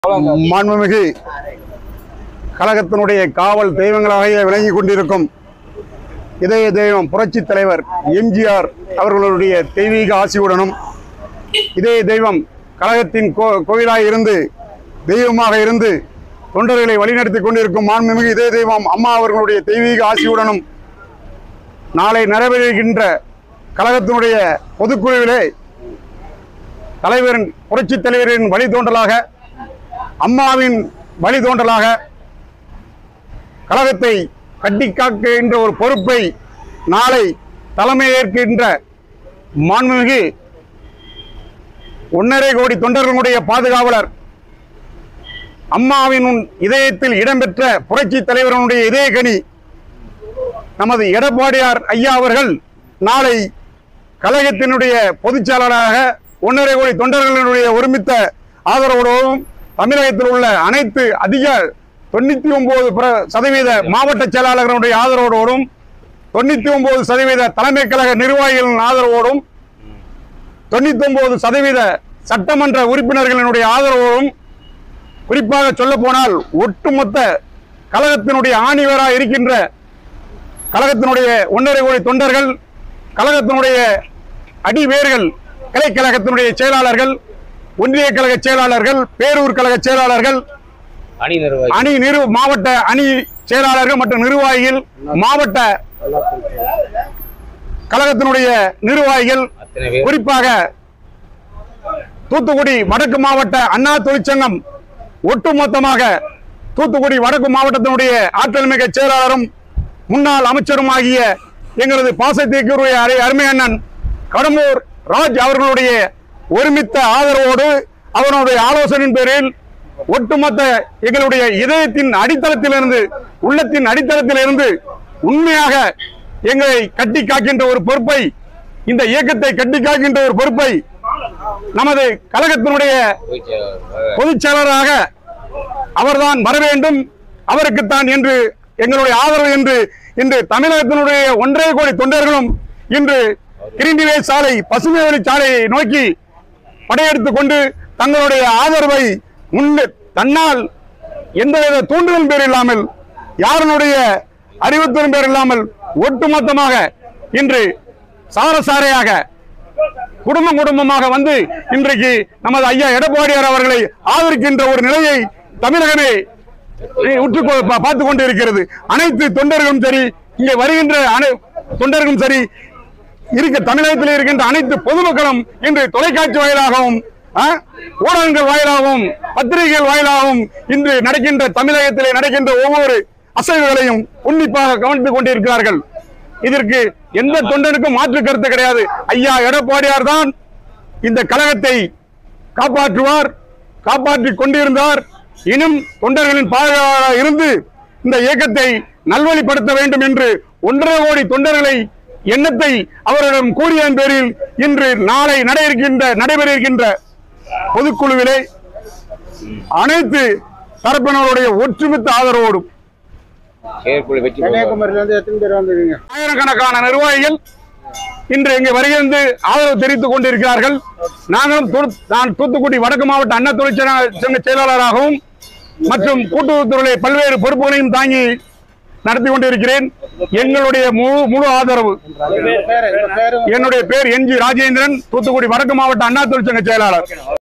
மாண்புமிகு கழகத்தினுடைய காவல் தெய்வங்களாக விளங்கிக் கொண்டிருக்கும் இதய தெய்வம் புரட்சித் தலைவர் எம்ஜிஆர் அவர்களுடைய தெய்வீக ஆசியுடனும் இதய தெய்வம் கழகத்தின் கோ கோயிலாக இருந்து தெய்வமாக இருந்து தொண்டர்களை வழிநடத்தி கொண்டிருக்கும் மாண்புமிகு இதய தெய்வம் அம்மா அவர்களுடைய தெய்வீக ஆசியுடனும் நாளை நடைபெறுகின்ற கழகத்தினுடைய பொதுக்குழுவிலே தலைவரின் புரட்சித் தலைவரின் வழித்தோன்றலாக அம்மாவின் வழித்தோன்றலாக கழகத்தை கட்டி காக்கின்ற ஒரு பொறுப்பை நாளை தலைமையேற்கின்ற மாண்புமிகு ஒன்றரை கோடி தொண்டர்களுடைய பாதுகாவலர் அம்மாவின் உன் இதயத்தில் இடம்பெற்ற புரட்சி தலைவர்களுடைய இதயக்கனி நமது எடப்பாடியார் ஐயா அவர்கள் நாளை கழகத்தினுடைய பொதுச் செயலாளராக ஒன்றரை கோடி தொண்டர்களுடைய ஒருமித்த ஆதரவோடும் தமிழகத்தில் உள்ள அனைத்து அதிக தொண்ணூத்தி ஒன்பது சதவீத மாவட்ட செயலாளர்களுடைய ஆதரவோடும் தொண்ணூத்தி ஒன்பது சதவீத தலைமை கழக நிர்வாகிகளின் ஆதரவோடும் தொண்ணூத்தி ஒன்பது சதவீத சட்டமன்ற உறுப்பினர்களினுடைய ஆதரவோடும் குறிப்பாக சொல்ல போனால் ஒட்டுமொத்த கழகத்தினுடைய ஆணிவராக இருக்கின்ற கழகத்தினுடைய ஒன்றரை கோடி தொண்டர்கள் கழகத்தினுடைய அடிவேர்கள் கிளைக்கழகத்தினுடைய செயலாளர்கள் ஒன்றிய கழக செயலாளர்கள் பேரூர் கழக செயலாளர்கள் அணி நிர்வாகி அணி நிறு மாவட்ட அணி செயலாளர்கள் மற்றும் நிர்வாகிகள் மாவட்ட கழகத்தினுடைய நிர்வாகிகள் அத்தனை பேர் குறிப்பாக தூத்துக்குடி வடக்கு மாவட்ட அண்ணா தொழிற்சங்கம் ஒட்டுமொத்தமாக தூத்துக்குடி வடக்கு மாவட்டத்தினுடைய ஆற்றல் மிக செயலாளரும் முன்னாள் அமைச்சரும் ஆகிய எங்களது பாசத்திற்குரிய அரை அருமை அண்ணன் கடம்பூர் ராஜ் அவர்களுடைய ஒருமித்த ஆதரவோடு அவருடைய ஆலோசனையின் பேரில் ஒட்டுமொத்த எங்களுடைய இதயத்தின் அடித்தளத்திலிருந்து உள்ளத்தின் அடித்தளத்திலிருந்து உண்மையாக எங்களை கட்டி காக்கின்ற ஒரு பொறுப்பை இந்த இயக்கத்தை கட்டி காக்கின்ற ஒரு பொறுப்பை நமது கழகத்தினுடைய போய் சேர- பொதுச் செயலராக அவர்தான் வர வேண்டும் அவருக்குத்தான் என்று எங்களுடைய ஆதரவு என்று இன்று தமிழகத்தினுடைய ஒன்றரை கோடி தொண்டர்களும் இன்று கிரிண்டிவே சாலை பசுமை வழி சாலையை நோக்கி படையெடுத்துக் கொண்டு தங்களுடைய ஆதரவை முன்னே தன்னால் எந்தவித தூண்டுதல் பேர் இல்லாமல் யாருடைய அறிவுத்திறன் பேர் இல்லாமல் ஒட்டுமொத்தமாக இன்று சாரசாரையாக குடும்பம் குடும்பமாக வந்து இன்றைக்கு நமது ஐயா எடப்பாடியார் அவர்களை ஆதரிக்கின்ற ஒரு நிலையை தமிழகமே உற்று கொ- பா- பார்த்துக் கொண்டு இருக்கிறது அனைத்து தொண்டர்களும் சரி இங்கே வருகின்ற அனை- தொண்டர்களும் சரி இருக்க தமிழகத்தில் இருக்கின்ற அனைத்து பொதுமக்களும் இன்று தொலைக்காட்சி வாயிலாகவும் ஆ, ஊடகங்கள் வாயிலாகவும் பத்திரிகைகள் வாயிலாகவும் இன்று நடக்கின்ற தமிழகத்திலே நடக்கின்ற ஒவ்வொரு அசைவுகளையும் உன்னிப்பாக கவனித்துக் கொண்டிருக்கிறார்கள் இதற்கு எந்த தொண்டனுக்கும் மாற்று கருத்து கிடையாது ஐயா எடப்பாடியார் தான் இந்த கழகத்தை காப்பாற்றுவார் காப்பாற்றிக் கொண்டிருந்தார் இன்னும் தொண்டர்களின் பாதுகாவலாக இருந்து இந்த இயக்கத்தை நல்வழிப்படுத்த வேண்டும் என்று ஒன்றரை கோடி தொண்டர்களை எண்ணத்தை அவரிடம் கூறியதன் பேரில் இன்று நாளை நட இருக்கின்ற நடைபெற இருக்கின்ற பொதுக்குழுவிலே அனைத்து தரப்பினருடைய ஒற்றுமித்த ஆதரவோடும் செயற்குழு வெற்றி பெறுவார். கன்னியாகுமரியில இருந்து எத்தனை பேர் வந்திருக்கீங்க ஆயிரக்கணக்கான நிர்வாகிகள் இன்று இங்கு வருகிறது ஆதரவு தெரிவித்துக் கொண்டிருக்கிறார்கள் நாங்களும் தூ- நான் தூத்துக்குடி வடக்கு மாவட்ட அண்ணா தொழிற்சங்க செயலாளராகவும் மற்றும் கூட்டுறவுத்துறை பல்வேறு பொறுப்புகளையும் தாங்கி நடத்தி கொண்டிருக்கிறேன் எங்களுடைய முழு முழு ஆதரவு உங்க பேரு உங்க பேரு என்னுடைய பேர் என் ஜி ராஜேந்திரன் தூத்துக்குடி வடக்கு மாவட்ட அண்ணா தொழிற்சங்க செயலாளர்